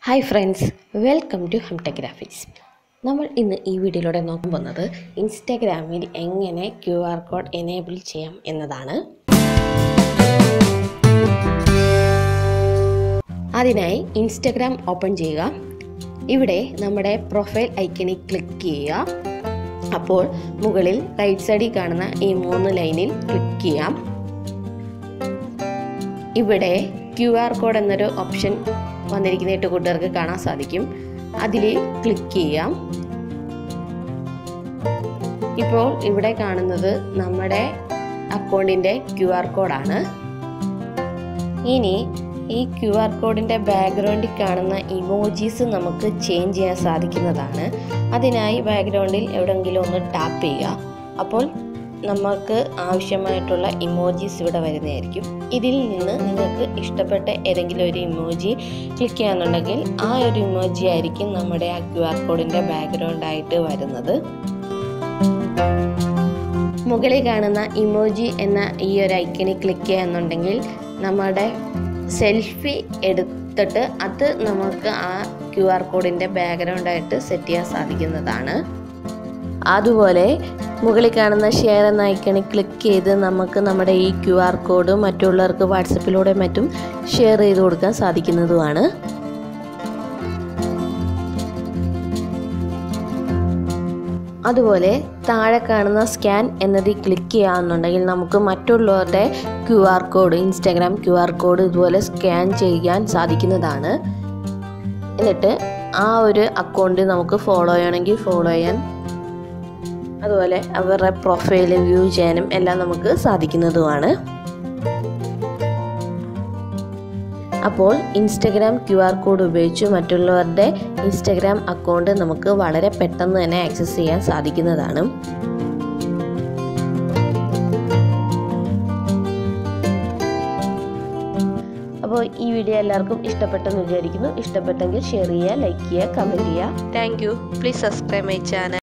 hi friends welcome to ഹംടെഗ്രാഫിക്സ് നമ്മൾ ഇന്ന് ഈ വീഡിയോയിലൂടെ നോക്കാൻ പോകുന്നത് ഇൻസ്റ്റാഗ്രാമിൽ എങ്ങനെ ക്യു ആർ കോഡ് എനേബിൾ ചെയ്യാം എന്നതാണ് അതിനായി ഇൻസ്റ്റഗ്രാം ഓപ്പൺ ചെയ്യുക ഇവിടെ നമ്മുടെ പ്രൊഫൈൽ ഐക്കണിൽ ക്ലിക്ക് ചെയ്യുക അപ്പോൾ മുകളിൽ റൈറ്റ് സൈഡിൽ കാണുന്ന ഈ മൂന്ന് ലൈനിൽ ക്ലിക്ക് ചെയ്യാം ഇവിടെ ക്യു ആർ കോഡ് എന്നൊരു ഓപ്ഷൻ വന്നിരിക്കുന്നതായിട്ട് കൂട്ടുകാർക്ക് കാണാൻ സാധിക്കും അതിൽ ക്ലിക്ക് ചെയ്യാം ഇപ്പോൾ ഇവിടെ കാണുന്നത് നമ്മുടെ അക്കൗണ്ടിൻ്റെ ക്യു ആർ കോഡാണ് ഇനി ഈ ക്യു ആർ കോഡിൻ്റെ ബാക്ക്ഗ്രൗണ്ടിൽ കാണുന്ന ഇമോജീസ് നമുക്ക് ചേഞ്ച് ചെയ്യാൻ സാധിക്കുന്നതാണ് അതിനായി ബാക്ക്ഗ്രൗണ്ടിൽ എവിടെയെങ്കിലും ഒന്ന് ടാപ്പ് ചെയ്യുക അപ്പോൾ നമുക്ക് ആവശ്യമായിട്ടുള്ള ഇമോജീസ് ഇവിടെ വരുന്നതായിരിക്കും ഇതിൽ നിന്ന് നിങ്ങൾക്ക് ഇഷ്ടപ്പെട്ട ഏതെങ്കിലും ഒരു ഇമോജി ക്ലിക്ക് ചെയ്യാന്നുണ്ടെങ്കിൽ ആ ഒരു ഇമോജി ആയിരിക്കും നമ്മുടെ ആ ക്യു ആർ കോഡിൻ്റെ ബാക്ക്ഗ്രൗണ്ട് ആയിട്ട് വരുന്നത് മുകളിൽ കാണുന്ന ഇമോജി എന്ന ഈ ഒരു ഐക്കണിൽ ക്ലിക്ക് ചെയ്യാന്നുണ്ടെങ്കിൽ നമ്മുടെ സെൽഫി എടുത്തിട്ട് അത് നമുക്ക് ആ ക്യു ആർ കോഡിൻ്റെ ബാക്ക്ഗ്രൗണ്ടായിട്ട് സെറ്റ് ചെയ്യാൻ സാധിക്കുന്നതാണ് അതുപോലെ മുകളിൽ കാണുന്ന ഷെയർ എന്ന ഐക്കണിൽ ക്ലിക്ക് ചെയ്ത് നമുക്ക് നമ്മുടെ ഈ ക്യു ആർ കോഡ് മറ്റുള്ളവർക്ക് വാട്സപ്പിലൂടെ മറ്റും ഷെയർ ചെയ്ത് കൊടുക്കാൻ സാധിക്കുന്നതുമാണ് അതുപോലെ താഴെ കാണുന്ന സ്കാൻ എന്നതിൽ ക്ലിക്ക് ചെയ്യാമെന്നുണ്ടെങ്കിൽ നമുക്ക് മറ്റുള്ളവരുടെ Q R code Instagram Q R code ഇതുപോലെ സ്കാൻ ചെയ്യാൻ സാധിക്കുന്നതാണ് എന്നിട്ട് ആ ഒരു അക്കൗണ്ട് നമുക്ക് ഫോളോ ചെയ്യണമെങ്കിൽ ഫോളോ ചെയ്യാൻ അതുപോലെ അവരുടെ പ്രൊഫൈൽ വ്യൂ ചെയ്യാനും എല്ലാം നമുക്ക് സാധിക്കുന്നതുമാണ് അപ്പോൾ ഇൻസ്റ്റഗ്രാം ക്യു ആർ കോഡ് ഉപയോഗിച്ച് മറ്റുള്ളവരുടെ ഇൻസ്റ്റഗ്രാം അക്കൗണ്ട് നമുക്ക് വളരെ പെട്ടെന്ന് തന്നെ ആക്സസ് ചെയ്യാൻ സാധിക്കുന്നതാണ് അപ്പോൾ ഈ വീഡിയോ എല്ലാവർക്കും ഇഷ്ടപ്പെട്ടെന്ന് വിചാരിക്കുന്നു ഇഷ്ടപ്പെട്ടെങ്കിൽ ഷെയർ ചെയ്യുക ലൈക്ക് ചെയ്യുക കമൻറ്റ് ചെയ്യുക thank you please subscribe my channel